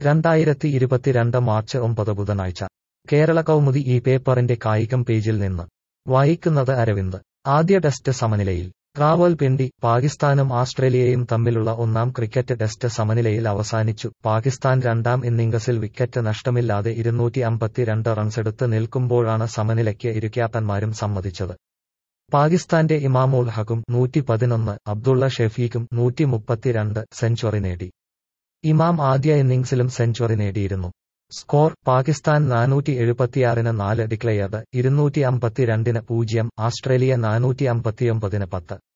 രണ്ടായിരത്തി ഇരുപത്തിരണ്ട് മാർച്ച് ഒമ്പത് ബുധനാഴ്ച കേരള കൗമുദി ഈ പേപ്പറിന്റെ കായികം പേജിൽ നിന്ന് വായിക്കുന്നത് അരവിന്ദ് ആദ്യ ടെസ്റ്റ് സമനിലയിൽ റാവൽപിണ്ടി പാകിസ്ഥാനും ആസ്ട്രേലിയയും തമ്മിലുള്ള ഒന്നാം ക്രിക്കറ്റ് ടെസ്റ്റ് സമനിലയിൽ അവസാനിച്ചു പാകിസ്ഥാൻ രണ്ടാം ഇന്നിംഗ്സിൽ വിക്കറ്റ് നഷ്ടമില്ലാതെ ഇരുന്നൂറ്റി അമ്പത്തിരണ്ട് റൺസെടുത്ത് നിൽക്കുമ്പോഴാണ് സമനിലയ്ക്ക് ഇരു ക്യാപ്റ്റന്മാരും സമ്മതിച്ചത് പാകിസ്ഥാന്റെ ഇമാമുൽ ഹക്കും നൂറ്റി പതിനൊന്ന് അബ്ദുള്ള ഷെഫീഖും നൂറ്റി മുപ്പത്തിരണ്ട് സെഞ്ചുറി നേടി ഇമാം ആദ്യ ഇന്നിംഗ്സിലും സെഞ്ചുറി നേടിയിരുന്നു സ്കോർ പാകിസ്ഥാൻ നാനൂറ്റി എഴുപത്തിയാറിന് നാല് ഡിക്ലെയർഡ് ഇരുന്നൂറ്റി അമ്പത്തിരണ്ടിന് പൂജ്യം ആസ്ട്രേലിയ നാനൂറ്റി അമ്പത്തിയൊമ്പതിന് പത്ത്